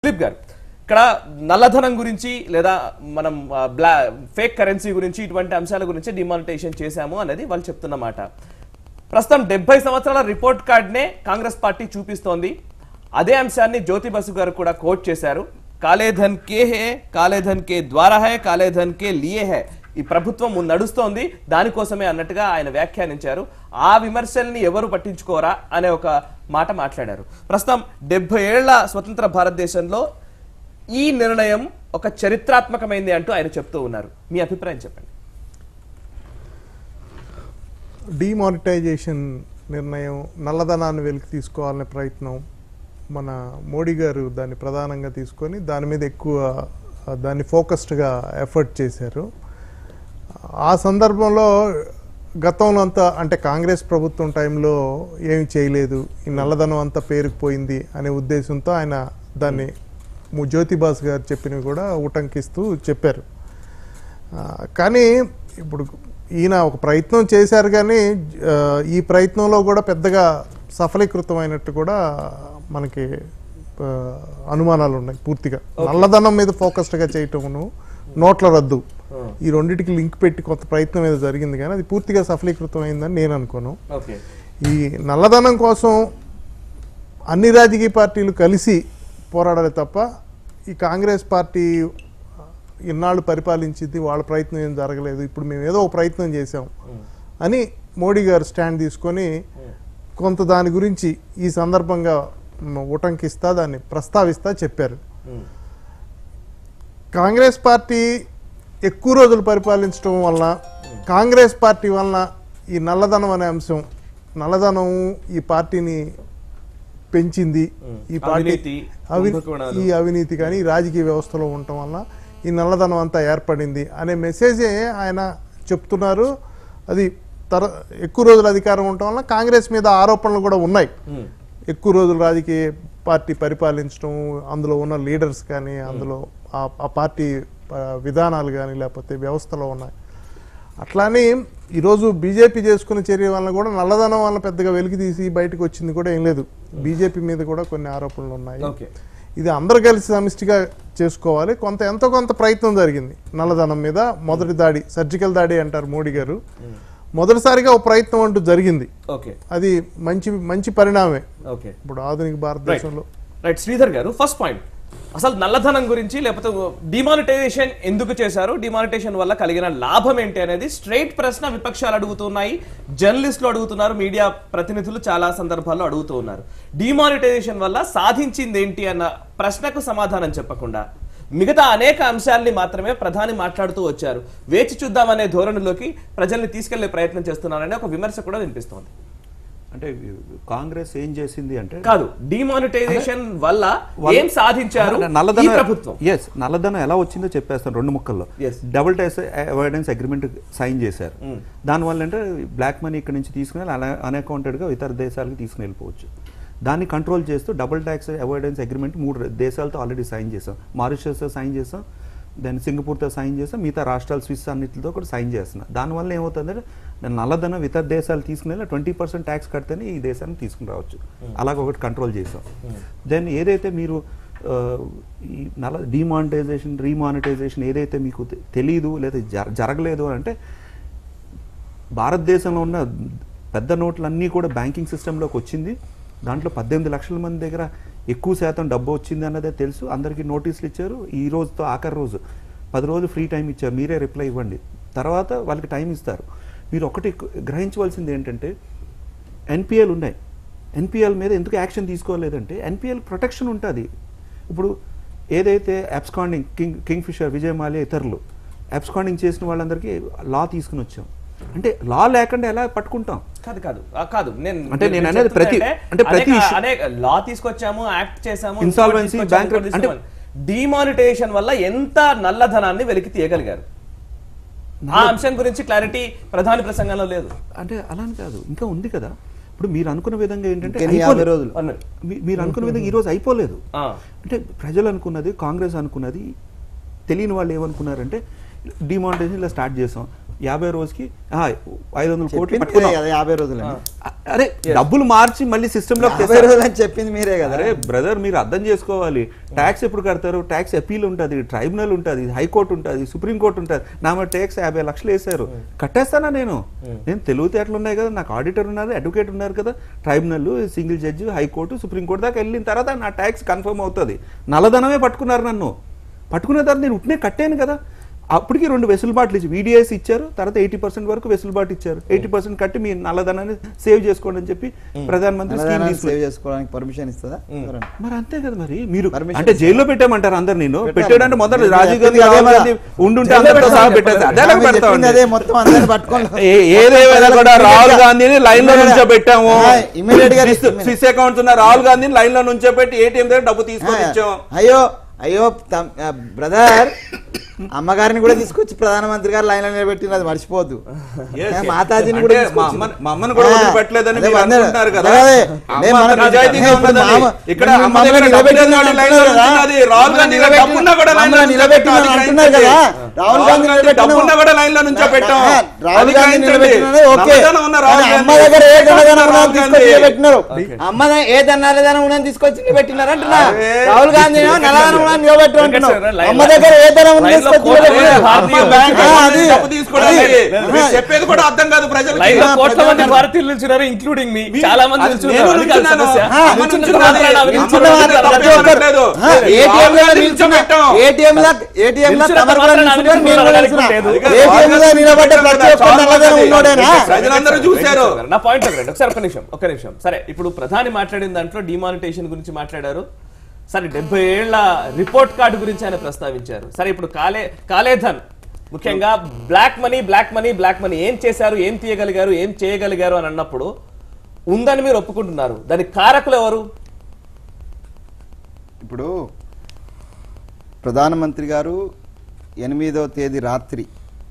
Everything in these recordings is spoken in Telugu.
సుదీప్ గారు ఇక్కడ నల్లధనం గురించి లేదా మనం ఆ, బ్లా ఫేక్ కరెన్సీ గురించి ఇటువంటి అంశాల గురించి డిమానిటైజేషన్ చేశాము అనేది వాళ్ళు చెప్తున్న మాట ప్రస్తుతం డెబ్బై సంవత్సరాల రిపోర్ట్ కార్డ్నే కాంగ్రెస్ పార్టీ చూపిస్తోంది అదే అంశాన్ని జ్యోతి బసు గారు కూడా కోట్ చేశారు కాలేధన్ కే హే కాలేధన్ కే ద్వారా హే కాలేధన్ కే లియే హే ఈ ప్రభుత్వం ముందు నడుస్తోంది దానికోసమే అన్నట్టుగా ఆయన వ్యాఖ్యానించారు ఆ విమర్శల్ని ఎవరు పట్టించుకోరా అనే ఒక మాట మాట్లాడారు ప్రస్తుతం డెబ్బై ఏళ్ల స్వతంత్ర భారతదేశంలో ఈ నిర్ణయం ఒక చరిత్రాత్మకమైంది అంటూ ఆయన చెప్తూ ఉన్నారు మీ అభిప్రాయం చెప్పండి డిమానిటైజేషన్ నిర్ణయం నల్లధనాన్ని వెలికి తీసుకోవాలనే ప్రయత్నం మన మోడీ గారు దాన్ని ప్రధానంగా తీసుకొని దాని మీద ఎక్కువ ఆ, దాన్ని ఫోకస్డ్గా ఎఫర్ట్ చేశారు ఆ సందర్భంలో గతంలో అంతా అంటే కాంగ్రెస్ ప్రభుత్వం టైంలో ఏమి చేయలేదు ఈ నల్లధనం అంతా పేరుకుపోయింది అనే ఉద్దేశంతో ఆయన దాన్ని ము- జ్యోతిబాస్ గారు చెప్పినవి కూడా ఉటంకిస్తూ చెప్పారు ఆ, కానీ ఇప్పుడు ఈయన ఒక ప్రయత్నం చేశారు కానీ ఆ, ఈ ప్రయత్నంలో కూడా పెద్దగా సఫలీకృతమైనట్టు కూడా మనకి ఆ, అనుమానాలు ఉన్నాయి పూర్తిగా నల్లధనం మీద ఫోకస్డ్గా చేయటమును నోట్ల రద్దు ఈ రెండింటికి లింక్ పెట్టి కొంత ప్రయత్నం ఏదో జరిగింది కానీ అది పూర్తిగా సఫలీకృతం అయిందని నేను అనుకోను ఓకే ఈ నల్లధనం కోసం అన్ని రాజకీయ పార్టీలు కలిసి పోరాడాలి తప్ప ఈ కాంగ్రెస్ పార్టీ ఇన్నాళ్ళు పరిపాలించింది వాళ్ళ ప్రయత్నం ఏం జరగలేదు ఇప్పుడు మేము ఏదో ఒక ప్రయత్నం చేసాం అని మోడీ గారు స్టాండ్ తీసుకొని కొంత దాని గురించి ఈ సందర్భంగా మ- ఉటంకిస్తా దాన్ని ప్రస్తావిస్తా చెప్పారు కాంగ్రెస్ పార్టీ ఎక్కువ రోజులు పరిపాలించడం వలన కాంగ్రెస్ పార్టీ వలన ఈ నల్లధనం అనే అంశం నల్లధనం ఈ పార్టీని పెంచింది ఈ పార్టీ అవినీతి, అవి కుంభకోణాలు. ఈ అవినీతి కానీ ఈ రాజకీయ వ్యవస్థలో ఉండటం వల్ల ఈ నల్లధనం అంతా ఏర్పడింది అనే మెసేజే ఆయన చెప్తున్నారు అది తర ఎక్కువ రోజులు అధికారం ఉండటం వల్ల కాంగ్రెస్ మీద ఆరోపణలు కూడా ఉన్నాయి ఎక్కువ రోజులు రాజకీయ పార్టీ పరిపాలించడం అందులో ఉన్న లీడర్స్ కానీ అందులో ఆ- ఆ పార్టీ ఆ, విధానాలు కానీ లేకపోతే వ్యవస్థలో ఉన్నాయి అట్లానే ఈరోజు బీజేపీ చేసుకున్న చర్య వలన కూడా నల్లధనం వల్ల పెద్దగా వెలికి తీసి బయటకు వచ్చింది కూడా ఏం లేదు బీజేపీ మీద కూడా కొన్ని ఆరోపణలు ఉన్నాయి ఓకే ఇది అందరు కలిసి సమిష్టిగా చేసుకోవాలి కొంత ఎంతో కొంత ప్రయత్నం జరిగింది నల్లధనం మీద మొదటి దాడి సర్జికల్ దాడి అంటారు మోడీ గారు మొదటిసారిగా ఒక ప్రయత్నం అంటూ జరిగింది ఓకే అది మంచి మంచి పరిణామే ఓకే ఇప్పుడు ఆధునిక భారతదేశంలో రైట్ శ్రీధర్ గారు ఫస్ట్ పాయింట్ అసలు నల్లధనం గురించి లేకపోతే డిమానిటైజేషన్ ఎందుకు చేశారు డిమానిటైజేషన్ వల్ల కలిగిన లాభం ఏంటి అనేది స్ట్రైట్ ప్రశ్న విపక్షాలు అడుగుతున్నాయి జర్నలిస్టులు అడుగుతున్నారు మీడియా ప్రతినిధులు చాలా సందర్భాల్లో అడుగుతూ ఉన్నారు డిమానిటైజేషన్ వల్ల సాధించింది ఏంటి అన్న ప్రశ్నకు సమాధానం చెప్పకుండా మిగతా అనేక అంశాల్ని మాత్రమే ప్రధాని మాట్లాడుతూ వచ్చారు వేచి చూద్దామనే ధోరణిలోకి ప్రజల్ని తీసుకెళ్లే ప్రయత్నం చేస్తున్నారనే ఒక విమర్శ కూడా వినిపిస్తోంది అంటే కాంగ్రెస్ ఏం చేసింది అంటే కాదు డిమానిటైజేషన్ వల్ల ఏం సాధించారు ఈ నల్లధన ప్రభుత్వం ఎస్ నల్లధనం ఎలా వచ్చిందో చెప్పేస్తాను రెండు ముక్కల్లో Yes. Double tax avoidance agreement sign చేశారు దానివల్ల అంటే బ్లాక్ మనీ ఇక్కడ నుంచి తీసుకుని అన్అకౌంటెడ్ గా ఇతర దేశాలకు తీసుకుని వెళ్ళిపోవచ్చు దాన్ని కంట్రోల్ చేస్తూ డబుల్ ట్యాక్స్ అవాయిడెన్స్ అగ్రిమెంట్ మూడు దేశాలతో ఆల్రెడీ సైన్ చేసాం మారిషస్ సైన్ చేసాం దెన్ సింగపూర్తో సైన్ చేసాం మిగతా రాష్ట్రాలు స్విస్ అన్నిటితో కూడా సైన్ చేస్తున్నా దానివల్ల ఏమవుతుందంటే నేను నల్లధనం ఇతర దేశాలు తీసుకుని ట్వంటీ పర్సెంట్ ట్యాక్స్ కడితేనే ఈ దేశాన్ని తీసుకుని రావచ్చు అలాగ ఒకటి కంట్రోల్ చేసాం దెన్ ఏదైతే మీరు ఆ, ఈ నల్ల డిమానిటైజేషన్ రీమానిటైజేషన్ ఏదైతే మీకు తె- తెలీదు లేదా జర- జరగలేదు అని అంటే భారతదేశంలో ఉన్న పెద్ద నోట్లన్నీ కూడా బ్యాంకింగ్ సిస్టంలోకి వచ్చింది దాంట్లో పద్దెనిమిది లక్షల మంది దగ్గర ఎక్కువ శాతం డబ్బు వచ్చింది అన్నదే తెలుసు అందరికీ నోటీసులు ఇచ్చారు ఈ రోజుతో ఆఖరి రోజు పది రోజులు ఫ్రీ టైం ఇచ్చారు మీరే రిప్లై ఇవ్వండి తర్వాత వాళ్ళకి టైం ఇస్తారు మీరు ఒకటి గ్రహించవలసింది ఏంటంటే ఎన్పిఎల్ ఉన్నాయి ఎన్పిఎల్ మీద ఎందుకు యాక్షన్ తీసుకోలేదంటే ఎన్పిఎల్ ప్రొటెక్షన్ ఉంటుంది ఇప్పుడు ఏదైతే absconding King Kingfisher Vijay Mallya ఇతరులు అబ్స్కాండింగ్ చేసిన వాళ్ళందరికీ లా తీసుకుని వచ్చాం అంటే లా లేకుండా ఎలా పట్టుకుంటాం కాదు కాదు ఆ, కాదు నేను అంటే నేను నేను అనేది ప్రతి- చెప్తున్నా అంటే ప్రతి అనేక- issue- అనేక లా తీసుకొచ్చాము యాక్ట్ చేసాము Insolvency, bankrupt- అంటే- అంటే డిమానిటైజేషన్ వల్ల ఎంత నల్లధనాన్ని వెలికి తీయగలిగారు ఆ అంశం గురించి క్లారిటీ ప్రధాని ప్రసంగంలో లేదు అంటే అలా అని కాదు ఇంకా ఉంది కదా ఇప్పుడు మీరు అనుకున్న విధంగా ఏంటంటే ఇంకెన్ని యాభై అయిపోలేదు. రోజులు. అన్నారు. మీ- మీరు అనుకున్న విధంగా ఈ రోజు అయిపోలేదు ఆ, అంటే ప్రజలు అనుకున్నది కాంగ్రెస్ అనుకున్నది తెలియని వాళ్ళు ఏమనుకున్నారంటే డిమానిటైజేషన్ ఇలా స్టార్ట్ చేసాం యాభై రోజుకి ఆ, ఐదు వందల కోట్లు చెప్పింది మీరే పట్టుకున్నాం కదా యాభై రోజులని అరే డబ్బులు మార్చి మళ్ళీ సిస్టమ్ లో యాభై రోజులు అని చెప్పింది మీరే కదా అరే బ్రదర్ మీరు అర్థం చేసుకోవాలి ట్యాక్స్ ఎప్పుడు కడతారు ట్యాక్స్ అపీల్ ఉంటుంది ట్రైబ్యునల్ ఉంటుంది హైకోర్టు ఉంటుంది సుప్రీంకోర్టు ఉంటుంది నా మీద ట్యాక్స్ యాభై లక్షలు వేశారు కట్టేస్తానా నేను నేను తెలివితేటలు ఉన్నాయి కదా నాకు ఆడిటర్ ఉన్నారు అడ్వకేట్ ఉన్నారు కదా tribunal single judge high court supreme court దాకా వెళ్ళిన తర్వాత నా ట్యాక్స్ కన్ఫర్మ్ అవుతుంది నల్లధనమే పట్టుకున్నారు నన్ను పట్టుకున్న తర్వాత నేను ఉట్నే కట్టాను కదా అప్పటికి రెండు వెసులుబాట్లు ఇచ్చి వీడియోస్ ఇచ్చారు తర్వాత ఎయిటీ పర్సెంట్ వరకు వెసులుబాటు ఇచ్చారు ఎయిటీ పర్సెంట్ కట్టి మీ నల్లధనాన్ని సేవ్ చేసుకోండి అని చెప్పి ప్రధానమంత్రి స్కీమ్ నల్లధనాన్ని తీసుకున్నారు సేవ్ చేసుకోవడానికి పర్మిషన్ ఇస్తుందా ఎవరన్నా? మరి అంతే కదా మరి మీరు Permission అంటే జైల్లో పెట్టామంటారు అందరు నేను పెట్టాలి. పెట్టాడంటే మొదట మీరు రాజీవ్ గాంధీ చెప్పింది అదే రాహుల్ మరి. గాంధీ ఉండుంటే జైల్లో అందరితో సహా పెట్టాలి. పెట్టేది అదే ఆమె పెడతా చెప్పింది ఉంది. అదే మొత్తం అందరిని పట్టుకొని ఏ- ఏదేమైనా కూడా రాహుల్ గాంధీని లైన్ లో నుంచో పెట్టాము ఆ, immediate గా స్విస్ అకౌంట్స్ ఉన్న రాహుల్ గాంధీని లైన్ లో నుంచో పెట్టి ఏటీఎం దగ్గర డబ్బు తీసుకొని ఇచ్చాం అయ్యో అయ్యో బ్రదర్ అమ్మగారిని కూడా తీసుకొచ్చి ప్రధానమంత్రి గారు లైన్ లో నిలబెట్టిన అది మర్చిపోవద్దు Yes, yes. మాతాజీని కూడా అంటే మా తీసుకొచ్చి- అమ్మని- మా అమ్మని కూడా ఆ, వదిలిపెట్టలేదని అదే మీరు వందన- అనుకుంటున్నారు కదా. అదే, అమ్మ నేను అంత మనకు- నిజాయితీగా నేను ఇప్పుడు ఉన్నదని. మామ- ఇక్కడ మమ్మల్ని అమ్మ దగ్గర డబ్బు నిలబెట్టిన లేదని లైన్ లో అంటున్నారు కదా. నిల్చున్నది. రాహుల్ గాంధీ దగ్గర మమ్మల్ని డబ్బున్నా కూడా లైన్ లో మమ్మల్ని నిలబెట్టాం. నిలబెట్టిన అది అంటున్నారు కదా గ్రహించండి. రాహుల్ గాంధీ నిలబెట్టిన డబ్బున్నా కూడా లైన్ లో నుంచో పెట్టాం ఆ, రాహుల్ అది గాంధీ గ్రహించండి. నిలబెట్టినది ఓకే నల్లధనం ఉన్న రాహుల్ కానీ అమ్మ గాంధీ. దగ్గర ఏ దొంగదనం ఉన్నదో రాహుల్ తీసుకొచ్చి గాంధీ. నిలబెట్టినారు అమ్మ ద- ఏ దన్నాలేదనం ఉన్నది తీసుకొచ్చి నిలబెట్టినారు అంటున్నా అరే. రాహుల్ గాంధీ నల్లదనం ఉన్నది నిలబెట్టు అంటున్నావు వెంకటేశ్వర, లైన్ అమ్మ దగ్గర ఏ ధనం ఉన్నది లైన్ లో తీసుకొచ్చి కోట్ల నిలబెట్టినారు. మంది అమ్మ భారతీయులు బ్యాంక్ ఆ, అకౌంట్ అది. నుంచి డబ్బు తీసుకోవడానికి అది. మీరు చెప్పేది కూడా అర్థం కాదు ప్రజలకి లైన్ లో ఆ, కోట్ల మంది ప్రజలు- భారతీయులు నిల్చున్నారు ఇంక్లూడింగ్ మీ మీ- చాలా మంది అది నిల్చున్నారు నేను అది కాదు నిల్చున్నాను. సమస్య. ఆ, నిల్చున్న నిల్చున్న మాత్రాన వాళ్ళు- అవి నిల్చున్న నిల్చున్న వాళ్ళు మాత్రాన ప్రతి తప్పేం ఒక్కరు- అనట్లేదు. ఆ, ATM లో రాహుల్ నిల్చున్న నిల్చోబెట్టాం. ATM లో ATM లో నిల్చున్న తమరు కూడా మాత్రాన నిల్చున్నారు, నేను కూడా నిల్చున్న నిల్చున్నా. లేదు. ATM లో నిలబడ్డ ప్రతి ఒక్కరు నల్లదనం ఉన్నోడేనా ప్రజలందరూ చూశారు నా పాయింట్ ఒకటి ఒకసారి ఒక నిమిషం ఒక నిమిషం సరే ఇప్పుడు ప్రధాని మాట్లాడిన దాంట్లో డిమానిటేషన్ గురించి మాట్లాడారు సరే డెబ్బై ఏళ్ల రిపోర్ట్ కార్డు గురించి ఆయన ప్రస్తావించారు సరే ఇప్పుడు కాలే కాలేధన్ ముఖ్యంగా black money black money black money ఏం చేశారు ఏం తీయగలిగారు ఏం చేయగలిగారు అని అన్నప్పుడు ఉందని మీరు ఒప్పుకుంటున్నారు దానికి కారకులు ఎవరు ఇప్పుడు ప్రధానమంత్రి గారు ఎనిమిదవ తేదీ రాత్రి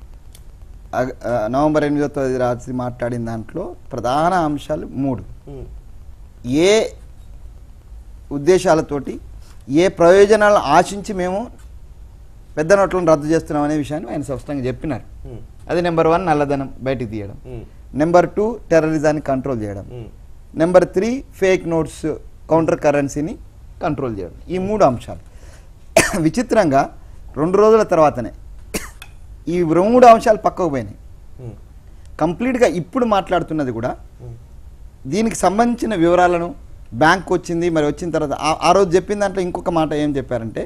అగ- ఆ, నవంబర్ ఎనిమిదవ తేదీ రాత్రి మాట్లాడిన దాంట్లో ప్రధాన అంశాలు మూడు ఉమ్, ఏ ఉద్దేశాలతోటి ఏ ప్రయోజనాలు ఆశించి మేము పెద్ద నోట్లను రద్దు చేస్తున్నాం అనే విషయాన్ని ఆయన స్పష్టంగా చెప్పినారు ఉమ్, అది నెంబర్ వన్ నల్లధనం బయటికి తీయడం ఉమ్, నెంబర్ టూ టెర్రరిజాన్ని కంట్రోల్ చేయడం um, number three fake notes counter కరెన్సీని కంట్రోల్ చేయడం ఈ మూడు అంశాలు విచిత్రంగా రెండు రోజుల తర్వాతనే ఈ మూడు అంశాలు పక్కకు పోయినాయి ఉమ్, కంప్లీట్గా ఇప్పుడు మాట్లాడుతున్నది కూడా ఉమ్. దీనికి సంబంధించిన వివరాలను బ్యాంక్ వచ్చింది మరి వచ్చిన తర్వాత ఆ- ఆ రోజు చెప్పిన దాంట్లో ఇంకొక మాట ఏం చెప్పారంటే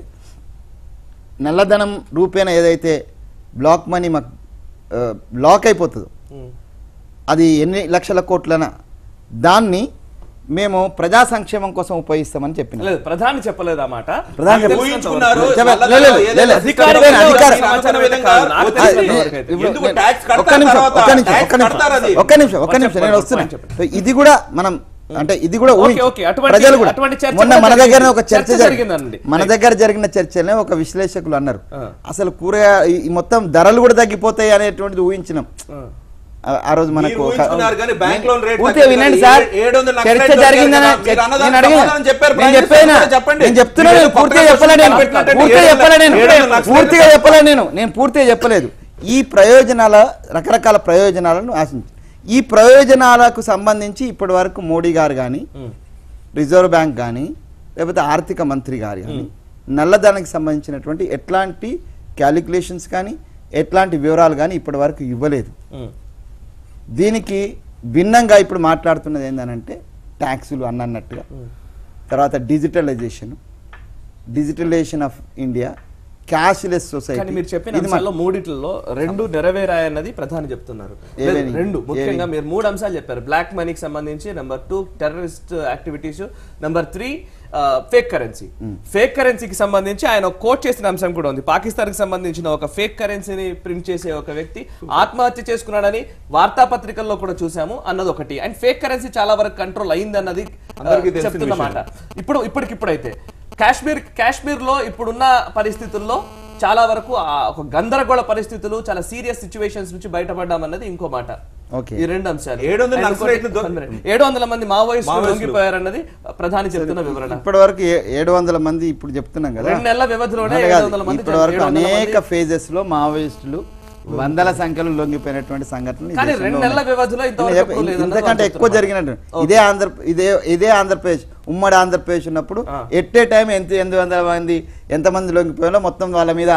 నల్లధనం రూపేణ ఏదైతే బ్లాక్ మనీ మాకు ఆ, బ్లాక్ అయిపోతుందో ఉమ్. అది ఎన్ని లక్షల కోట్లన దాన్ని మేము ప్రజా సంక్షేమం కోసం ఉపయోగిస్తామని చెప్పిన లేదు ప్రధాని చెప్పలేదు ఆ మాట ప్రధాని నాకు చెప్పలేదు. తెలిసినంత ఊహించుకున్నారు. వరకు. చెప్పలేదు. నల్లధనం లేదు, లేదు, ఏదైనా లేదు. అధికారిక అధికారిక- అధికారిక అధికారిక సమాచారం విధంగా నాకు వచ్చి- తెలిసినంత వరకు అయితే. ఇప్పుడు ఎందుకు నేను- ట్యాక్స్ ఒక్క కడతారు నిమిషం తర్వాత? ఒక్క నిమిషం ట్యాక్స్ ఒక్క నిమిషం కడతారు అది. ఒక్క నిమిషం ఒక్క నిమిషం నేను వస్తున్నా చెప్పండి. ఇది కూడా మనం అంటే ఇది కూడా ఓకే, ఊహించు. ఓకే. అటువంటి- ప్రజలు కూడా అటువంటి చర్చ మొన్న కూడా మన దగ్గర జరిగింది. ఒక చర్చ చర్చ జరిగింది జరిగిందండి. మన రైట్. దగ్గర జరిగిన చర్చలే ఒక విశ్లేషకులు అన్నారు ఆ. అసలు కూరగాయ ఈ మొత్తం ధరలు కూడా తగ్గిపోతాయి అనేటువంటిది ఊహించినాం ఆ. ఆ- ఆ రోజు మనకు మీరు ఒక- ఊహించుకున్నారు కానీ బ్యాంక్ లోన్ రేట్ పూర్తిగా తగ్గింది వినండి కదా, సార్ ఏ- ఏడు వందల చర్చ లక్షలు జరిగిందని దొరికాయి కదా, మీరు అన్నదానికి నేను అడిగిన సమాధానం చెప్పారు, నేను ప్రైమ్ చెప్పేనా మినిస్టర్ చెప్పండి. నేను చెప్తున్నా మీరు నేను పూర్తిగా పక్కన చెప్పలే నేను పెట్టినట్టు పూర్తిగా ఏడు చెప్పలే నేను ఏడు వందల లక్షలు పూర్తిగా చెప్పలే నేను నేను పూర్తిగా చెప్పలేదు ఈ ప్రయోజనాల రకరకాల ప్రయోజనాలను ఆశించి ఈ ప్రయోజనాలకు సంబంధించి ఇప్పటి వరకు మోడీ గారు కానీ ఉమ్. రిజర్వ్ బ్యాంక్ కానీ లేకపోతే ఆర్థిక మంత్రి గారు కానీ నల్లధనానికి సంబంధించినటువంటి ఎట్లాంటి క్యాలిక్యులేషన్స్ కానీ ఎట్లాంటి వివరాలు కానీ ఇప్పటి వరకు ఇవ్వలేదు ఉమ్. దీనికి భిన్నంగా ఇప్పుడు మాట్లాడుతున్నది ఏంటంటే ట్యాక్సులు అన్నట్టుగా తర్వాత digitalisation digitalisation of India cashless కానీ సొసైటీ మీరు చెప్పిన అంశాల్లో మూడిట్లో రెండు నెరవేరాయన్నది ప్రధాని చెప్తున్నారు ఏవేవి? లేదు, రెండు ముఖ్యంగా ఏవి? మీరు మూడు అంశాలు చెప్పారు బ్లాక్ మనీకి సంబంధించి number two terrorist activities number three fake currency fake కరెన్సీకి సంబంధించి ఆయన ఒక కోట్ చేసిన అంశం కూడా ఉంది పాకిస్తాన్ కి సంబంధించిన ఒక ఫేక్ కరెన్సీని ప్రింట్ చేసే ఒక వ్యక్తి ఆత్మహత్య చేసుకున్నాడని వార్తాపత్రికల్లో కూడా చూసాము అన్నది ఒకటి అండ్ ఫేక్ కరెన్సీ చాలా వరకు కంట్రోల్ అయింది అన్నది అందరికీ తెలిసిన చెప్తున్న మాట ఇప్పుడు ఇప్పటికిప్పుడైతే కాశ్మీర్ కాశ్మీర్ లో ఇప్పుడున్న పరిస్థితుల్లో చాలా వరకు ఆ ఒక గందరగోళ పరిస్థితులు చాలా సీరియస్ సిచ్యువేషన్స్ నుంచి బయటపడ్డామన్నది ఇంకో మాట Okay. ఈ రెండు అంశాలు ఏడు వందల ఆయన నక్సలైట్లు ఇంకోటి- దొ- ఏడు వందల మంది మావోయిస్టులు మావోయిస్టులు. లొంగిపోయారన్నది ప్రధాని చెప్తున్న వివరణ ఇప్పటి వరకు ఏడు వందల మంది ఇప్పుడు చెప్తున్నాం కదా రెండు నెలల వ్యవధిలోనే అదే ఏడు కాదు, వందల మంది ఇప్పటి వరకు ఏడు వందల అనేక మంది- ఫేజెస్ లో మావోయిస్టులు వందల సంఖ్యలో లొంగిపోయినటువంటి సంఘటనలు ఈ కానీ దేశంలో రెండు ఉన్నాయి. నెలల వ్యవధిలో ఇంతవరకు నేను ఎప్పుడూ లేదన్నది ఇంతకంటే వాళ్ళు ఎక్కువ చెప్తున్నారు. జరిగినట్టు ఇదే ఆంధ్ర ఇదే ఇదే ఆంధ్రప్రదేశ్ ఉమ్మడి ఆంధ్రప్రదేశ్ ఉన్నప్పుడు ఆ. ఎట్టే టైం ఎంత ఎనిమిది వందల మంది ఎంతమంది లొంగిపోయాలో మొత్తం వాళ్ళ మీద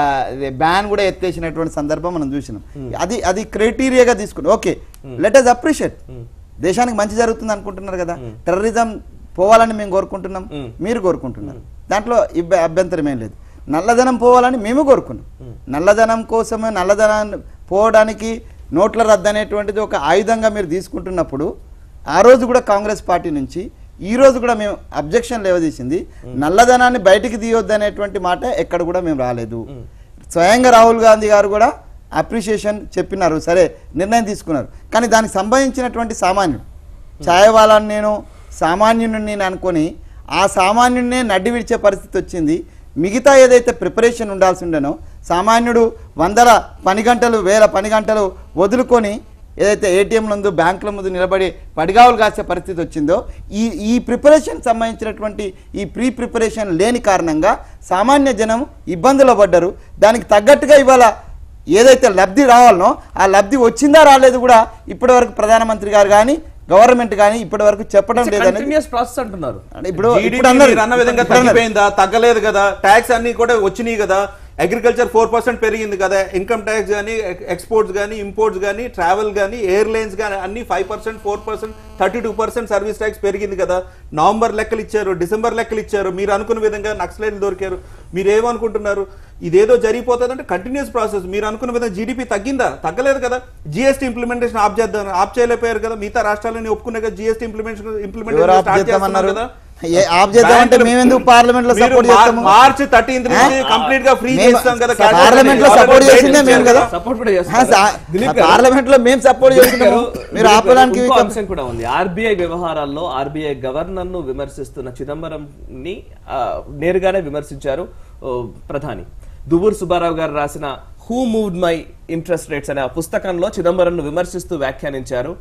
బ్యాన్ కూడా ఎత్తేసినటువంటి సందర్భం మనం చూసినాం అది అది క్రైటీరియాగా తీసుకుని ఓకే లెట్ అస్ అప్రిషియేట్ దేశానికి మంచి జరుగుతుంది అనుకుంటున్నారు కదా టెర్రరిజం పోవాలని మేము కోరుకుంటున్నాం మీరు కోరుకుంటున్నారు దాంట్లో ఇబ్బ- అభ్యంతరం ఏం లేదు నల్లధనం పోవాలని మేము కోరుకున్నాం నల్లధనం కోసమే నల్లధనాన్ని పోవడానికి నోట్ల రద్దు అనేటువంటిది ఒక ఆయుధంగా మీరు తీసుకుంటున్నప్పుడు ఆ రోజు కూడా కాంగ్రెస్ పార్టీ నుంచి ఈ రోజు కూడా మేము అబ్జెక్షన్ లేవదీసింది నల్లధనాన్ని బయటికి తీయొద్దు అనేటువంటి మాట ఎక్కడ కూడా మేము రాలేదు స్వయంగా రాహుల్ గాంధీ గారు కూడా అప్రిషియేషన్ చెప్పినారు సరే నిర్ణయం తీసుకున్నారు కానీ దానికి సంబంధించినటువంటి సామాన్యుడు ఛాయ్ వాళ్ళని నేను సామాన్యుడిని నేను అనుకొని ఆ సామాన్యుడినే నడ్డి విడిచే పరిస్థితి వచ్చింది మిగతా ఏదైతే ప్రిపరేషన్ ఉండాల్సి ఉండేనో సామాన్యుడు వందల పని గంటలు వేల పని గంటలు వదులుకొని ఏదైతే ఏటీఎంల ముందు బ్యాంకుల ముందు నిలబడి పడిగావులు కాసే పరిస్థితి వచ్చిందో ఈ ఈ ప్రిపరేషన్ సంబంధించినటువంటి ఈ ప్రీ ప్రిపరేషన్ లేని కారణంగా సామాన్య జనం ఇబ్బందులు పడ్డారు దానికి తగ్గట్టుగా ఇవాళ ఏదైతే లబ్ధి రావాలనో ఆ లబ్ధి వచ్చిందా రాలేదు కూడా ఇప్పటి వరకు ప్రధానమంత్రి గారు కానీ గవర్నమెంట్ కానీ ఇప్పటి వరకు చెప్పడం లేదనేది కంటిన్యూస్ ప్రాసెస్ అంటున్నారు అంటే ఇప్పుడు GDP ఇప్పుడు అన్నారు మీరు అన్న విధంగా ఇప్పుడు అన్నారు. తగ్గిపోయిందా తగ్గలేదు కదా ట్యాక్స్ అన్ని కూడా వచ్చినాయి కదా అగ్రికల్చర్ ఫోర్ పర్సెంట్ పెరిగింది కదా ఇన్కమ్ ట్యాక్స్ కానీ ఎక్స్పోర్ట్స్ కానీ ఇంపోర్ట్స్ కానీ ట్రావెల్ కానీ ఎయిర్లైన్స్ కానీ అన్ని five percent four percent thirty two percent service tax పెరిగింది కదా నవంబర్ లెక్కలు ఇచ్చారు డిసెంబర్ లెక్కలు ఇచ్చారు మీరు అనుకున్న విధంగా నక్సలైట్లు దొరికారు మీరు ఏమనుకుంటున్నారు ఇదేదో జరిగిపోతుంది అంటే కంటిన్యూస్ ప్రాసెస్ మీరు అనుకున్న విధంగా జీడిపి తగ్గిందా తగ్గలేదు కదా జిఎస్టీ ఇంప్లిమెంటేషన్ ఆప్ చేద్దాం ఆప్ చేయలేకపోయారు కదా మిగతా రాష్ట్రాలని ఒప్పుకునే కదా జిఎస్టీ ఇంప్లిమెంటేషన్ ఎవరు ఇంప్లిమెంటేషన్ ఆప్ స్టార్ట్ చేద్దామన్నారు చేస్తున్నారు కదా ఏ ఆప్ చేద్దామంటే బ్యాంకులు- మేము ఎందుకు పార్లమెంట్ లో మీరు సపోర్ట్ మార్- చేస్తాము మార్చ్ థర్టీన్త్ నుంచి ఆ? కంప్లీట్ గా ఫ్రీ మేము చేస్తాం కదా స- పార్లమెంట్ లో సపోర్ట్ చేసిందే మేము కదా సపోర్ట్ కూడా ఆ, చేస్తున్నారు సా- దిలీప్ గారు, పార్లమెంట్ లో మేము సపోర్ట్ దిలీప్ చేస్తున్నాము గారు, మీరు దిలీప్ గారు, ఆపడానికి ఇంకో అంశం కూడా ఉంది ఆర్బీఐ వ్యవహారాల్లో ఆర్బీఐ గవర్నర్ ను విమర్శిస్తున్న చిదంబరం ని నేరుగానే విమర్శించారు ఓ, ప్రధాని దుబూర్ సుబ్బారావు గారు రాసిన who moved my interest rates అనే ఆ పుస్తకంలో చిదంబరం ను విమర్శిస్తూ వ్యాఖ్యానించారు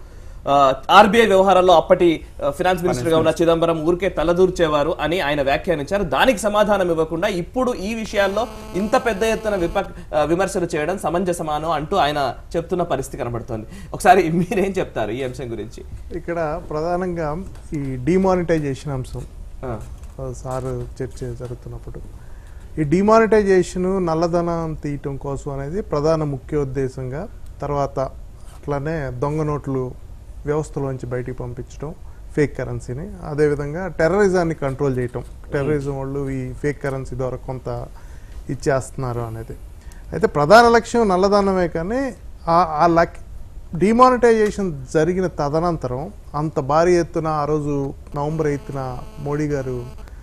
ఆర్బీఐ వ్యవహారాల్లో అప్పటి ఆ, ఫినాన్స్ మినిస్టర్ గా ఉన్న చిదంబరం ఊరికే తలదూర్చేవారు అని ఆయన వ్యాఖ్యానించారు దానికి సమాధానం ఇవ్వకుండా ఇప్పుడు ఈ విషయాల్లో ఇంత పెద్ద ఎత్తున విపక్ ఆ, విమర్శలు చేయడం సమంజసమానో అంటూ ఆయన చెప్తున్న పరిస్థితి కనబడుతోంది ఒకసారి మీరేం చెప్తారు ఈ అంశం గురించి ఇక్కడ ప్రధానంగా ఈ డిమానిటైజేషన్ అంశం ఆ, ఆ, సార్ చర్చ జరుగుతున్నప్పుడు ఈ డిమానిటైజేషన్ నల్లధనం తీయటం కోసం అనేది ప్రధాన ముఖ్య ఉద్దేశంగా తర్వాత అట్లానే దొంగ నోట్లు వ్యవస్థలోంచి బయటికి పంపించడం ఫేక్ కరెన్సీని అదేవిధంగా టెర్రరిజాన్ని కంట్రోల్ చేయటం టెర్రరిజం వాళ్ళు ఈ ఫేక్ కరెన్సీ ద్వారా కొంత ఇచ్చేస్తున్నారు అనేది అయితే ప్రధాన లక్ష్యం నల్లధనమే కానీ ఆ ఆ లక్ డిమానిటైజేషన్ జరిగిన తదనంతరం అంత భారీ ఎత్తున ఆ రోజు నవంబర్ ఎయిత్న మోడీ గారు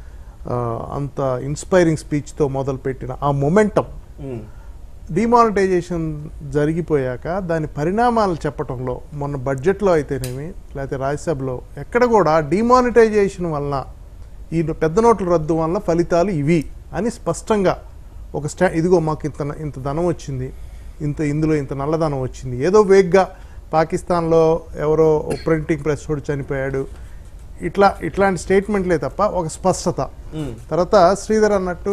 ఆ, అంత ఇన్స్పైరింగ్ స్పీచ్తో మొదలుపెట్టిన ఆ మొమెంటం ఉమ్, డిమానిటైజేషన్ జరిగిపోయాక దాని పరిణామాలు చెప్పటంలో మొన్న బడ్జెట్లో అయితేనేమి లేకపోతే రాజ్యసభలో ఎక్కడ కూడా డిమానిటైజేషన్ వలన ఈ పెద్ద నోట్ల రద్దు వలన ఫలితాలు ఇవి అని స్పష్టంగా ఒక స్టా ఇదిగో మాకు ఇంత ఇంత ధనం వచ్చింది ఇంత ఇందులో ఇంత నల్లధనం వచ్చింది ఏదో వేగ్గా పాకిస్తాన్లో ఎవరో ప్రింటింగ్ ప్రెస్ వాడు చనిపోయాడు ఇట్లా ఇట్లాంటి స్టేట్మెంట్లే తప్ప ఒక స్పష్టత తర్వాత శ్రీధర్ అన్నట్టు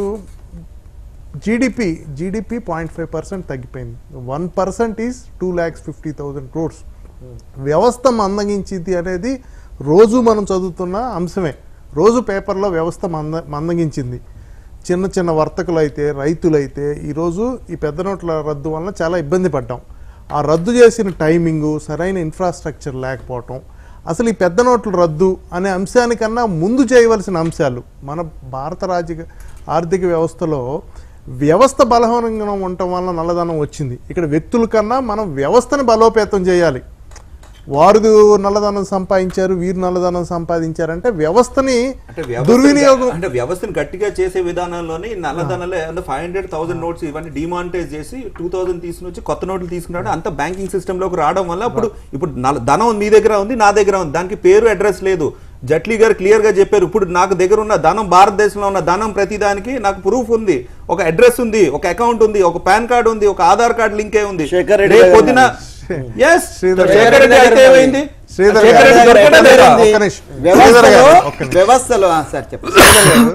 GDP GDP point five percent తగ్గిపోయింది one percent is two lakhs fifty thousand crores వ్యవస్థ మందగించింది అనేది రోజు మనం చదువుతున్న అంశమే రోజు పేపర్లో వ్యవస్థ మంద మందగించింది చిన్న చిన్న వర్తకులు అయితే రైతులైతే ఈరోజు ఈ పెద్ద నోట్ల రద్దు వలన చాలా ఇబ్బంది పడ్డాం ఆ రద్దు చేసిన టైమింగు సరైన ఇన్ఫ్రాస్ట్రక్చర్ లేకపోవటం అసలు ఈ పెద్ద నోట్ల రద్దు అనే అంశానికన్నా ముందు చేయవలసిన అంశాలు మన భారత రాజకీయ ఆర్థిక వ్యవస్థలో వ్యవస్థ బలహీనంగా ఉండటం వల్ల నల్లధనం వచ్చింది ఇక్కడ వ్యక్తుల కన్నా మనం వ్యవస్థను బలోపేతం చేయాలి వారు నల్లధనం సంపాదించారు వీరు నల్లధనం సంపాదించారంటే వ్యవస్థని అంటే వ్యవస్థను దుర్వినియోగం గ- అంటే వ్యవస్థను గట్టిగా చేసే విధానంలోనే ఈ నల్లధనలే అంటే ఫైవ్ హండ్రెడ్ థౌసండ్ నోట్స్ ఇవన్నీ డిమానిటైజ్ చేసి టూ థౌసండ్ తీసుకుని వచ్చి కొత్త నోట్లు తీసుకున్నాడు అంత బ్యాంకింగ్ సిస్టమ్ లోకి రావడం వల్ల ఇప్పుడు ఇప్పుడు నల్ల- ధనం మీ దగ్గర ఉంది నా దగ్గర ఉంది దానికి పేరు అడ్రస్ లేదు జట్లీ గారు క్లియర్ గా చెప్పారు ఇప్పుడు నాకు దగ్గర ఉన్న ధనం భారతదేశంలో ఉన్న ధనం ప్రతి దానికి నాకు ప్రూఫ్ ఉంది ఒక అడ్రస్ ఉంది ఒక అకౌంట్ ఉంది ఒక పాన్ కార్డు ఉంది ఒక ఆధార్ కార్డు లింకే ఉంది శేఖర్ రెడ్డి రేపు గారు పొద్దున Yes. శ్రీధర్ శేఖర్ గారు. రెడ్డి అయితే ఏమైంది శ్రీధర్ శేఖర్ గారు. రెడ్డి దొరకడా లేదా? ఒక్క నిమిషం. శ్రీధర్ వ్యవస్థలో గారు, ఒక్క నిమిషం. వ్యవస్థలో ఆ, సార్ చెప్పండి శ్రీధర్ గారు,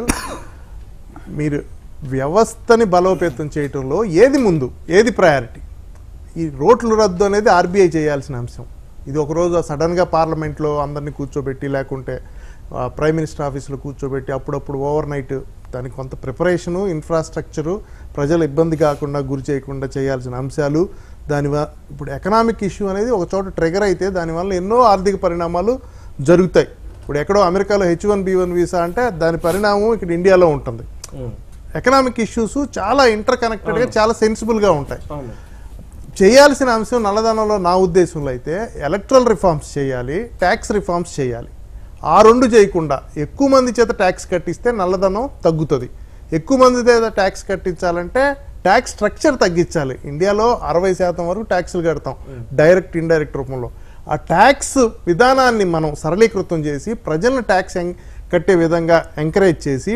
మీరు వ్యవస్థని బలోపేతం చేయటంలో ఏది ముందు ఏది ప్రయారిటీ ఈ రోడ్లు రద్దు అనేది ఆర్బీఐ చేయాల్సిన అంశం ఇది ఒకరోజు సడన్గా పార్లమెంట్లో అందరినీ కూర్చోబెట్టి లేకుంటే ఆ, ప్రైమ్ మినిస్టర్ ఆఫీసులో కూర్చోబెట్టి అప్పుడప్పుడు ఓవర్ నైట్ దానికి కొంత ప్రిపరేషను ఇన్ఫ్రాస్ట్రక్చరు ప్రజలు ఇబ్బంది కాకుండా గురి చేయకుండా చేయాల్సిన అంశాలు దాని వ- ఇప్పుడు ఎకనామిక్ ఇష్యూ అనేది ఒక చోట ట్రిగర్ అయితే దానివల్ల ఎన్నో ఆర్థిక పరిణామాలు జరుగుతాయి ఇప్పుడు ఎక్కడో అమెరికాలో H one B one visa అంటే దాని పరిణామం ఇక్కడ ఇండియాలో ఉంటుంది ఎకనామిక్ ఇష్యూస్ చాలా ఇంటర్ కనెక్టెడ్గా చాలా సెన్సిబుల్గా ఉంటాయి అవును చేయాల్సిన అంశం నల్లధనంలో నా ఉద్దేశంలో అయితే ఎలక్ట్రల్ రిఫార్మ్స్ చేయాలి ట్యాక్స్ రిఫార్మ్స్ చేయాలి ఆ రెండు చేయకుండా ఎక్కువ మంది చేత ట్యాక్స్ కట్టిస్తే నల్లధనం తగ్గుతుంది ఎక్కువ మంది చేత ట్యాక్స్ కట్టించాలంటే ట్యాక్స్ స్ట్రక్చర్ తగ్గించాలి ఇండియాలో అరవై శాతం వరకు ట్యాక్స్లు కడతాం డైరెక్ట్ ఇండైరెక్ట్ రూపంలో ఆ ట్యాక్స్ విధానాన్ని మనం సరళీకృతం చేసి ప్రజలను ట్యాక్స్ కట్టే విధంగా ఎంకరేజ్ చేసి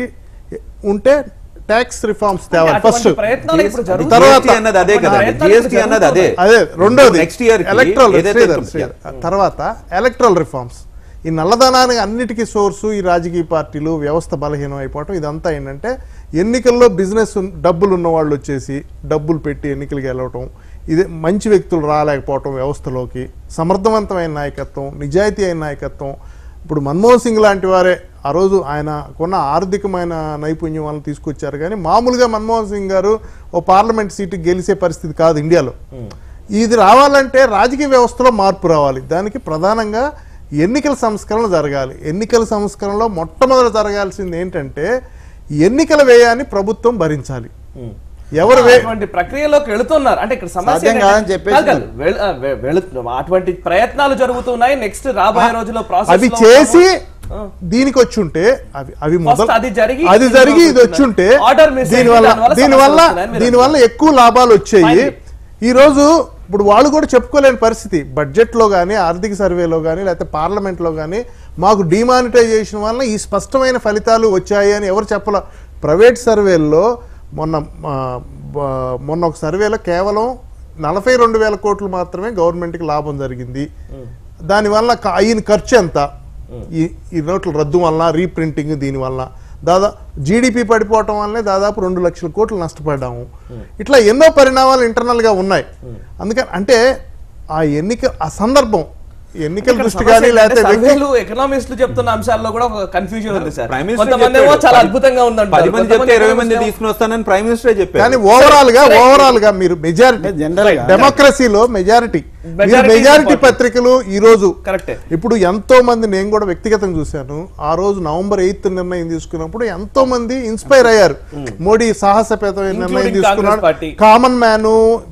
ఉంటే ట్యాక్స్ రిఫార్మ్స్ తేవాలి అటువంటి ఫస్ట్ ప్రయత్నాలు ఇప్పుడు జరుగుతున్నాయి. తర్వాత- GST అన్నది అదే కదా ప్రయత్నాలు జిఎస్టీ అన్నది అదే అదే రెండోది నెక్స్ట్ ఇయర్ ఎలక్ట్రల్ తర్వాత ఎలక్ట్రల్ రిఫార్మ్స్ ఈ నల్లధనానికి అన్నిటికీ సోర్సు ఈ రాజకీయ పార్టీలు వ్యవస్థ బలహీనం అయిపోవటం ఇదంతా ఏంటంటే ఎన్నికల్లో బిజినెస్ ఉన్- డబ్బులు ఉన్న వాళ్ళు వచ్చేసి డబ్బులు పెట్టి ఎన్నికలకు వెళ్ళవటం ఇది మంచి వ్యక్తులు రాలేకపోవటం వ్యవస్థలోకి సమర్థవంతమైన నాయకత్వం నిజాయితీ అయిన నాయకత్వం ఇప్పుడు మన్మోహన్ సింగ్ లాంటి వారే ఆ రోజు ఆయన కొన్న ఆర్థికమైన నైపుణ్యం వల్ల తీసుకొచ్చారు కానీ మామూలుగా మన్మోహన్ సింగ్ గారు ఓ పార్లమెంట్ సీటు గెలిచే పరిస్థితి కాదు ఇండియాలో ఇది రావాలంటే రాజకీయ వ్యవస్థలో మార్పు రావాలి దానికి ప్రధానంగా ఎన్నికల సంస్కరణ జరగాలి ఎన్నికల సంస్కరణలో మొట్టమొదట జరగాల్సింది ఏంటంటే ఎన్నికల వ్యయాన్ని ప్రభుత్వం భరించాలి ఎవరు వే అటువంటి ప్రక్రియలోకి వెళుతున్నారు అంటే ఇక్కడ సమస్య సాధ్యం ఏంటంటే- కాదని చెప్పేసి కాదు, కాదు. వెళ్- ఆ, వె- వెళుతు- అటువంటి ప్రయత్నాలు జరుగుతున్నాయి నెక్స్ట్ రాబోయే రోజుల్లో ప్రాసెస్ అవి చేసి దీనికి వచ్చి ఉంటే అవి అవి మొదలు అది జరిగి అది జరిగి ఇది వచ్చి ఉంటే Order miss అయింది, దీనివల్ల దానివల్ల దీనివల్ల సమస్యలు వస్తున్నాయని మీరు దీనివల్ల ఎక్కువ లాభాలు వచ్చాయి Fine. ఈ రోజు ఇప్పుడు వాళ్ళు కూడా చెప్పుకోలేని పరిస్థితి బడ్జెట్ లో కానీ ఆర్థిక సర్వేలో కానీ లేకపోతే పార్లమెంట్ లో కానీ మాకు డిమానిటైజేషన్ వల్ల ఈ స్పష్టమైన ఫలితాలు వచ్చాయి అని ఎవరు చెప్పలే ప్రైవేట్ సర్వేల్లో మొన్న ఆ, బ- మొన్న ఒక సర్వేలో కేవలం నలభై రెండు వేల కోట్లు మాత్రమే గవర్నమెంట్కి లాభం జరిగింది దానివల్ల క- అయిన ఖర్చు ఎంత ఈ ఈ నోట్ల రద్దు వల్ల రీప్రింటింగ్ దీనివల్ల దాదాపు జీడిపి పడిపోవటం వల్లనే దాదాపు రెండు లక్షల కోట్లు నష్టపడ్డాము ఇట్లా ఎన్నో పరిణామాలు ఇంటర్నల్ గా ఉన్నాయి అందుకని అంటే ఆ ఎన్నిక ఆ సందర్భం ఎన్నికల ఇక్కడ దృష్టి సమస్య కానీ ఏంటంటే లేకపోతే వ్యక్తి సర్వేలు ఎకనామిస్టులు చెప్తున్న అంశాల్లో కూడా ఒక కన్ఫ్యూజన్ ఉంది సార్ ప్రైమ్ మినిస్టర్ కొంతమంది ఏమో చెప్పాడు. చాలా పది- అద్భుతంగా ఉందంటారు పది మంది చెప్తే కొంతమంది ఇరవై మంది ఏమో- తీసుకుని వస్తానని ప్రైమ్ మినిస్టరే చెప్పారు కానీ ఓవరాల్ గా సరే, ఓవరాల్ గా మీరు మెజారిటీ అంటే general గా- డెమోక్రసీలో majority Majority is majority important. పత్రికలు ఈ రోజు కరెక్టే ఇప్పుడు ఎంతో మంది నేను కూడా వ్యక్తిగతంగా చూశాను ఆ రోజు నవంబర్ ఎయిత్ నిర్ణయం తీసుకున్నప్పుడు ఎంతో మంది ఇన్స్పైర్ అయ్యారు మోడీ సాహసపేతమైన నిర్ణయం Including తీసుకున్నాడు Congress party. కామన్ మ్యాన్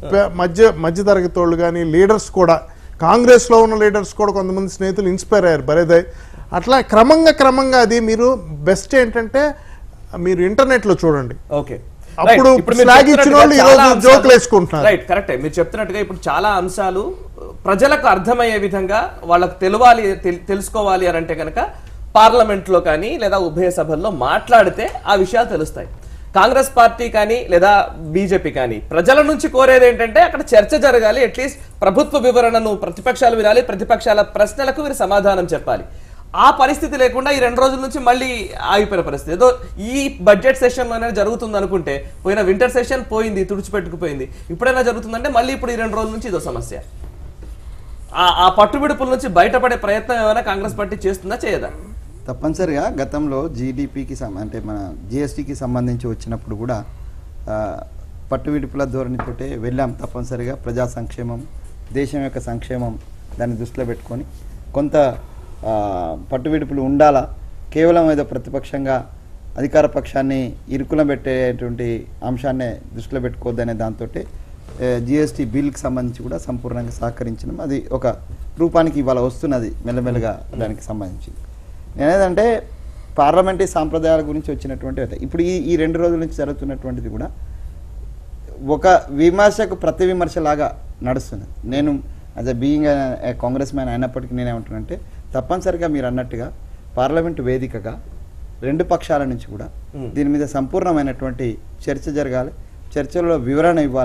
మధ్య మధ్య తరగతి వాళ్ళు కానీ లీడర్స్ కూడా కాంగ్రెస్ లో ఉన్న లీడర్స్ కూడా కొంతమంది స్నేహితులు ఇన్స్పైర్ అయ్యారు బరేదయ్ అట్లా క్రమంగా క్రమంగా అది మీరు బెస్ట్ ఏంటంటే మీరు ఇంటర్నెట్ లో చూడండి ఓకే అప్పుడు flag ఇచ్చిన వాళ్ళు ఈ రోజు జోకులు వేసుకుంటున్నారు. రైట్ కరెక్టే మీరు చెప్తున్నట్టుగా ఇప్పుడు చాలా అంశాలు ప్రజలకు అర్థమయ్యే విధంగా వాళ్ళకు తెలవాలి తెల్- తెలుసుకోవాలి అని అంటే కనుక పార్లమెంట్ లో కానీ లేదా ఉభయ సభల్లో మాట్లాడితే ఆ విషయాలు తెలుస్తాయి కాంగ్రెస్ పార్టీ కానీ లేదా బీజేపీ కానీ ప్రజల నుంచి కోరేది ఏంటంటే అక్కడ చర్చ జరగాలి అట్లీస్ట్ ప్రభుత్వ వివరణను ప్రతిపక్షాలు వినాలి ప్రతిపక్షాల ప్రశ్నలకు వీరు సమాధానం చెప్పాలి ఆ పరిస్థితి లేకుండా ఈ రెండు రోజుల నుంచి మళ్ళీ ఆగిపోయిన పరిస్థితి ఏదో ఈ బడ్జెట్ సెషన్ లోనే జరుగుతుంది అనుకుంటే పోయిన వింటర్ సెషన్ పోయింది తుడిచిపెట్టుకుపోయింది ఇప్పుడైనా జరుగుతుందంటే మళ్ళీ ఇప్పుడు ఈ రెండు రోజుల నుంచి ఇదో సమస్య ఆ- ఆ పట్టుబిడుపుల నుంచి బయటపడే ప్రయత్నం ఏమైనా కాంగ్రెస్ పార్టీ చేస్తుందా చేయదా తప్పనిసరిగా గతంలో జీడిపికి అంటే మన జిఎస్టికి సంబంధించి వచ్చినప్పుడు కూడా ఆ, పట్టువిడుపుల ధోరణితోటే వెళ్ళాం తప్పనిసరిగా ప్రజా సంక్షేమం దేశం యొక్క సంక్షేమం దాన్ని దృష్టిలో పెట్టుకొని కొంత ఆ, పట్టువిడుపులు ఉండాలా కేవలం ఏదో ప్రతిపక్షంగా అధికార పక్షాన్ని ఇరుకులం పెట్టేటువంటి అంశాన్ని దృష్టిలో పెట్టుకోవద్దనే దాంతో జిఎస్టీ బిల్కి సంబంధించి కూడా సంపూర్ణంగా సహకరించడం అది ఒక రూపానికి ఇవాళ వస్తున్నది మెల్లమెల్లగా దానికి సంబంధించి నేనేదంటే పార్లమెంటరీ సాంప్రదాయాల గురించి వచ్చినటువంటి అదే. ఇప్పుడు ఈ ఈ రెండు రోజుల నుంచి జరుగుతున్నటువంటిది కూడా ఒక విమర్శకు ప్రతి విమర్శ లాగా నడుస్తుంది నేను as a being Congress man అయినప్పటికీ నేనేమంటున్నానంటే తప్పనిసరిగా మీరు అన్నట్టుగా పార్లమెంటు వేదికగా రెండు పక్షాల నుంచి కూడా దీని మీద సంపూర్ణమైనటువంటి చర్చ జరగాలి చర్చలో వివరణ ఇవ్వాలి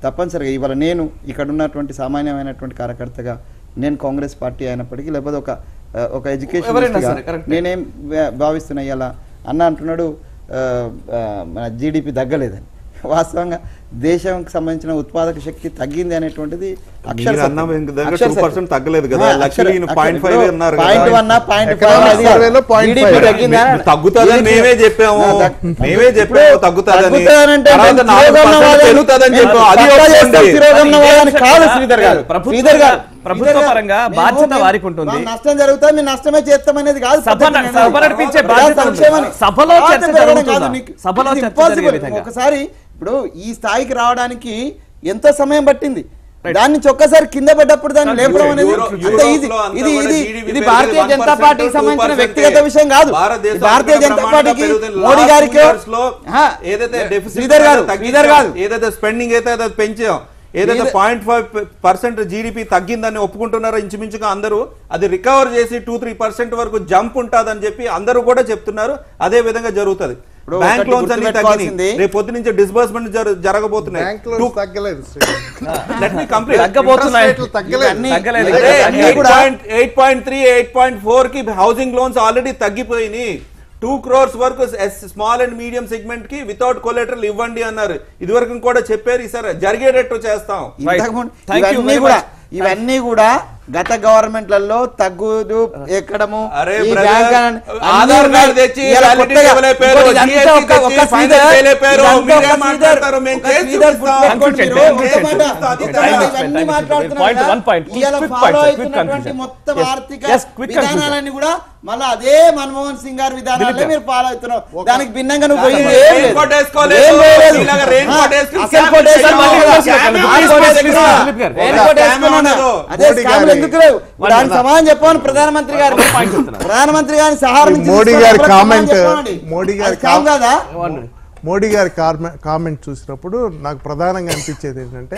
తప్పనిసరిగా ఇవాళ నేను ఇక్కడ ఉన్నటువంటి సామాన్యమైనటువంటి కార్యకర్తగా నేను కాంగ్రెస్ పార్టీ అయినప్పటికీ లేకపోతే ఒక ఆ, ఒక ఎవరైనా ఎడ్యుకేషన్ సరే, correct. నేనేం భా- భావిస్తున్నా ఇలా అన్న అంటున్నాడు ఆ, ఆ, మన జీడిపి తగ్గలేదని వాస్తవంగా దేశంకి సంబంధించిన ఉత్పాదక శక్తి తగ్గింది అనేటువంటిది అక్షర మీరు సత్యం. అన్న దగ్గర అక్షర 2% సత్యం. తగ్గలేదు కదా. ఆ, Luckily అక్షర- ఈయన అక్షర- 0.5 ఇప్పుడు అన్నారు కదా. point one ఆ, point five Economic అది survey లో point GDP five. తగ్గిందా? మీరు తగ్గుతుందని GDP మేమే చెప్పాము ఆ, తగ్- మేమే చెప్పాము ఇప్పుడు తగ్గుతుందని తగ్గుతుందనంటే తర్వాత మేము నాలుగు తిరోగమన పర్సెంట్ వాదాన్ని- పెరుగుతుందని మేము చెప్పాం అది పక్కా చేస్తాం ఒప్పుకోండి. తిరోగమన వాదాన్ని కాదు కదా, శ్రీధర్ గారు ప్రభుత్వ- శ్రీధర్ గారు ప్రభుత్వ శ్రీధర్ గారు, పరంగా మేము- బాధ్యత మేము- వారికి ఉంటుంది. మాకు నష్టం జరుగుతుంది మేము నష్టమే చేస్తామనేది కాదు సభ పద్ధతి నేను సభ అనేది. నడిపించే ప్రజా బాధ్యత ఉంది. సంక్షేమాన్ని- సభలో బాధ్యత చర్చ పెరగడం జరుగుతుందా? కాదు నీకు. సభలో ఇది చర్చ impossible. జరిగే విధంగా. ఒకసారి ఇప్పుడు ఈ స్థాయికి రావడానికి ఎంతో సమయం పట్టింది దాని నుంచి ఒక్కసారి కింద పడ్డప్పుడు దాన్ని లేపడం అనేది యూరో- అంత యూరోప్లో ఈజీ అంతా ఇది కూడా ఇది GDP ఇది పెరిగేది భారతీయ 1% జనతా పార్టీకి సంబంధించిన 2% వ్యక్తిగత విషయం కాదు భారతదేశం ఇది భారతీయ ఆర్థిక జనతా ప్రమాణంగా పార్టీకి పెరుగుతున్న మోడీ last గారికి two years లో ఆ, ఏదైతే deficit శ్రీధర్ గారు తగ్గించాం, శ్రీధర్ గారు ఏదైతే స్పెండింగ్ అయితే అది పెంచాం ఏదైతే Sridhar- point five percent GDP తగ్గిందని ఒప్పుకుంటున్నారో ఇంచుమించుగా అందరూ అది రికవర్ చేసి టూ త్రీ పర్సెంట్ వరకు జంప్ ఉంటుందని చెప్పి అందరూ కూడా చెప్తున్నారు అదే విధంగా జరుగుతుంది ఇప్పుడు బ్యాంక్ ఒకటి లోన్స్ అన్ని తగ్గినాయి గుర్తుపెట్టుకోవాల్సింది- రేపు పొద్దు నుంచి డిస్బర్స్మెంట్ జరగబోతున్నాయి బ్యాంక్ లోన్స్ తగ్గలేదు లెట్ మీ కంప్లీట్ తగ్గబోతున్నాయి Interest రేట్లు తగ్గలేదు. ఇవన్నీ- తగ్గలేదు. ఇవన్నీ అన్నీ కూడా eight point three eight point four కి హౌసింగ్ లోన్స్ ఆల్రెడీ తగ్గిపోయినాయి టూ క్రోర్స్ వరకు స్మాల్ అండ్ మీడియం సెగ్మెంట్ కి వితౌట్ కొలెటరల్ ఇవ్వండి అన్నారు ఇదివరకు కూడా చెప్పారు ఈసారి జరిగేటట్టు చేస్తాం Right. ఇంతకుముందు Thank you ఇవన్నీ very కూడా much. ఇవన్నీ కూడా గత గవర్నమెంట్లలో తగ్గుదు ఎక్కడము అరే ఈ brother, బ్యాంక్ అన్- ఆధార్ అన్నీ కార్డు ఉన్నాయి. తెచ్చి ఇవాళ validity కొత్తగా- ఇవ్వలేపారు, ఇంకోటి ఇదంతా GST ఒక- ఒక తెచ్చి శ్రీధర్, finance చేయలేపారు, ఇదంతా మీరేం ఒక శ్రీధర్, మాట్లాడతారు, మేము ఒక చేసి శ్రీధర్ చూపిస్తాం. గుర్తుపెట్టుకోండి Conclusion, మీరు. conclusion. ఒక్క మాట. Okay, ఇవాళ time is ఇవన్నీ spent, time is మాట్లాడుతున్నారు spent. Point, కదా, one point. Quick, ఇవాళ quick follow point, sir, quick అవుతున్నటువంటి conclusion. మొత్తం Yes. ఆర్థిక Yes, quick conclusion. విధానాలన్నీ కూడా మళ్ళీ అదే మన్మోహన్ సింగ్ గారి విధానాలే దిలీప్ మీరు ఫాలో అవుతున్నావు దానికి భిన్నంగా నువ్వు పోయింది కాదు, ఏం rain లేదు. coat వేసుకోలేదు. ఏం లేదు. ఇలాగ rain ఆ, coat వేసుకుని అసలు scam coat వేసుకుని చేశారు. మళ్ళీ scam వేసుకున్నారు. చేశారు. ఆ coat Scam వేసుకున్నారు. దిలీప్ గారు. rain ఒక coat scam వేసుకున్నాడు. ఉండదు. అదే మోడీ స్కామ్లు గారి- ఎందుకు లేవు దానికి సమాధానం చెప్పమని ప్రధానమంత్రి గారు point చెప్తున్నారు. ప్రధానమంత్రి గారిని సహారా నుంచి మోడీ తీసుకున్న గారి వాళ్ళకి సమాధానం comment, చెప్పమనండి. మోడీ గారి అది స్కామ్ com- కాదా మోడీ గారి కామెంట్ చూసినప్పుడు నాకు ప్రధానంగా అనిపించేది ఏంటంటే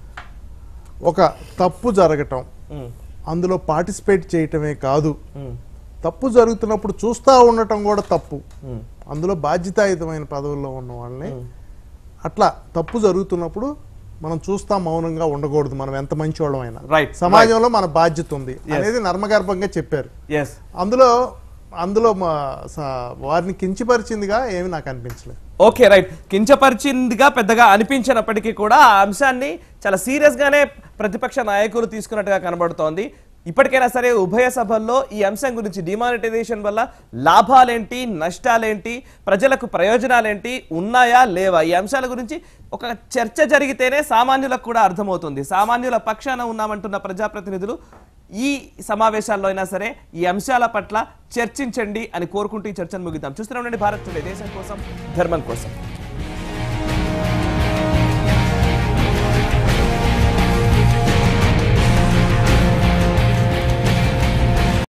ఒక తప్పు జరగటం అందులో పార్టిసిపేట్ చేయటమే కాదు తప్పు జరుగుతున్నప్పుడు చూస్తూ ఉండటం కూడా తప్పు అందులో బాధ్యతాయుతమైన పదవుల్లో ఉన్న వాళ్ళని అట్లా తప్పు జరుగుతున్నప్పుడు మనం చూస్తా మౌనంగా ఉండకూడదు మనం ఎంత మంచి వాళ్ళమైనా Right, సమాజంలో మన బాధ్యత ఉంది అనేది నర్మగర్భంగా చెప్పారు ఎస్ అందులో అందులో మా స- వారిని కించిపరిచిందిగా ఏమి నాకు అనిపించలేదు ఓకే రైట్ కించపరిచిందిగా పెద్దగా అనిపించినప్పటికీ కూడా ఆ అంశాన్ని చాలా సీరియస్ గానే ప్రతిపక్ష నాయకులు తీసుకున్నట్టుగా కనబడుతోంది ఇప్పటికైనా సరే ఉభయ సభల్లో ఈ అంశం గురించి డిమానిటైజేషన్ వల్ల లాభాలేంటి నష్టాలేంటి ప్రజలకు ప్రయోజనాలేంటి ఉన్నాయా లేవా ఈ అంశాల గురించి ఒక చర్చ జరిగితేనే సామాన్యులకు కూడా అర్థమవుతుంది సామాన్యుల పక్షాన ఉన్నామంటున్న ప్రజాప్రతినిధులు ఈ సమావేశాల్లో అయినా సరే ఈ అంశాల పట్ల చర్చించండి అని కోరుకుంటూ ఈ చర్చను ముగిద్దాం చూస్తూనే ఉండండి భారత్ టుడే దేశం కోసం ధర్మం కోసం